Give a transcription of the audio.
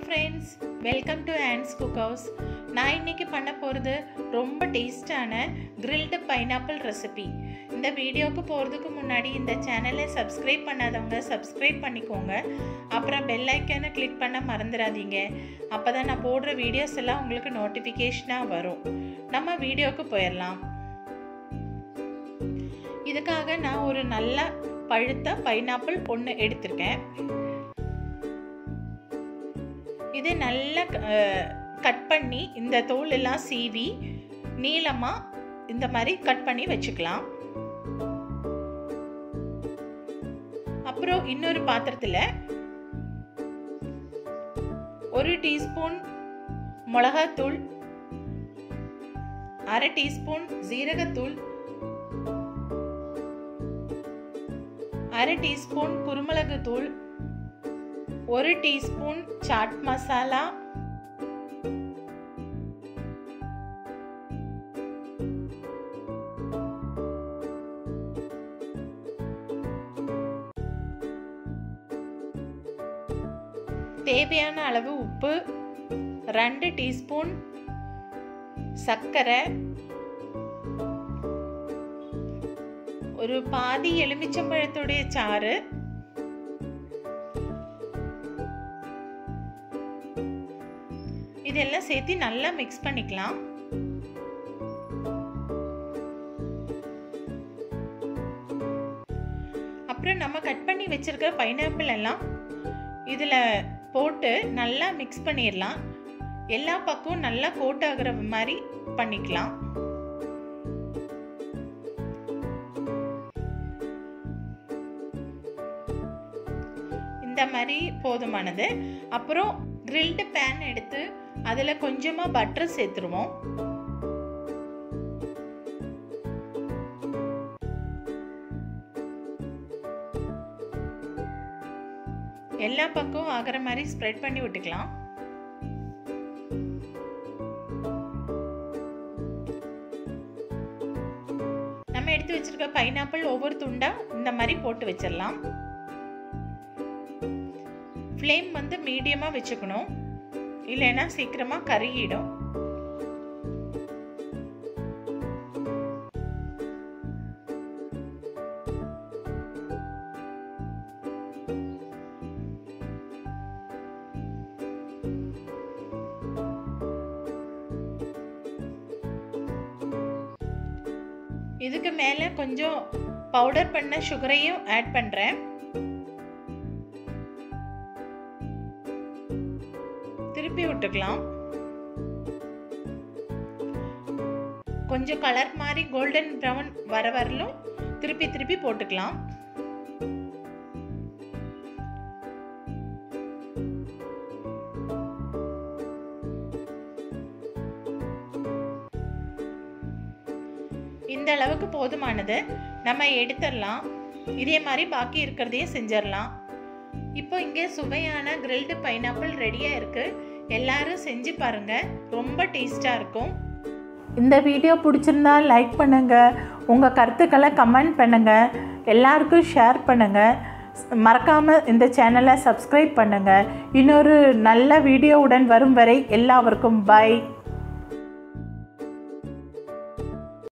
friends welcome to ஆன்ஸ் cook house நான் இன்னைக்கு பண்ண போகிறது ரொம்ப டேஸ்டான கிரில்டு பைனாப்பிள் ரெசிபி இந்த வீடியோவுக்கு போகிறதுக்கு முன்னாடி இந்த சேனலை சப்ஸ்கிரைப் பண்ணாதவங்க சப்ஸ்கிரைப் பண்ணிக்கோங்க அப்புறம் பெல் ஐக்கானை கிளிக் பண்ண மறந்துடாதீங்க அப்போ தான் நான் போடுற வீடியோஸ் எல்லாம் உங்களுக்கு நோட்டிஃபிகேஷனாக வரும் நம்ம வீடியோவுக்கு போயிடலாம் இதுக்காக நான் ஒரு நல்ல பழுத்த பைனாப்பிள் ஒன்று எடுத்திருக்கேன் இது நல்லா கட் பண்ணி இந்த தோல் எல்லாம் சீவி நீளமாக இந்த மாதிரி கட் பண்ணி வச்சுக்கலாம் அப்புறம் இன்னொரு பாத்திரத்தில் ஒரு டீஸ்பூன் மிளகாத்தூள் அரை டீஸ்பூன் ஜீரகத்தூள் அரை டீஸ்பூன் குருமிளகு தூள் ஒரு டீஸ்பூன் சாட் மசாலா தேவையான அளவு உப்பு ரெண்டு டீஸ்பூன் சர்க்கரை ஒரு பாதி எலுமிச்சம்பழத்துடைய சாறு இதெல்லாம் சேர்த்து நல்லா மிக்ஸ் பண்ணிக்கலாம் அப்புறம் நம்ம கட் பண்ணி வச்சிருக்கிற பைனாப்பிள் எல்லாம் இதில் போட்டு நல்லா மிக்ஸ் பண்ணிடலாம் எல்லா பக்கமும் நல்லா கோட் ஆகுற மாதிரி பண்ணிக்கலாம் இந்த மாதிரி போதுமானது அப்புறம் கிரில்டு பேன் எடுத்து அதில் கொஞ்சமாக பட்டர் சேர்த்துருவோம் எல்லா பக்கம் ஆகிற மாதிரி ஸ்ப்ரெட் பண்ணி விட்டுக்கலாம் நம்ம எடுத்து வச்சிருக்க பைனாப்பிள் ஒவ்வொரு துண்டா இந்த மாதிரி போட்டு வச்சிடலாம் ஃப்ளேம் வந்து மீடியமாக வச்சுக்கணும் இல்லைன்னா சீக்கிரமாக கருகிடும் இதுக்கு மேலே கொஞ்சம் பவுடர் பண்ண சுகரையும் ஆட் பண்ணுறேன் திருப்பி விட்டுக்கலாம் கொஞ்சம் கலர் மாதிரி கோல்டன் ப்ரௌன் வர வரலும் திருப்பி திருப்பி போட்டுக்கலாம் இந்த அளவுக்கு போதுமானது நம்ம எடுத்துடலாம் இதே மாதிரி பாக்கி இருக்கிறதையும் செஞ்சிடலாம் இப்போ இங்கே சுவையான கிரில்டு பைனாப்பிள் ரெடியாக இருக்குது எல்லாரும் செஞ்சு பாருங்கள் ரொம்ப டேஸ்ட்டாக இருக்கும் இந்த வீடியோ பிடிச்சிருந்தா லைக் பண்ணுங்கள் உங்கள் கருத்துக்களை கமெண்ட் பண்ணுங்கள் எல்லாருக்கும் ஷேர் பண்ணுங்கள் மறக்காமல் இந்த சேனலை சப்ஸ்கிரைப் பண்ணுங்கள் இன்னொரு நல்ல வீடியோவுடன் வரும் வரை எல்லாருக்கும் பை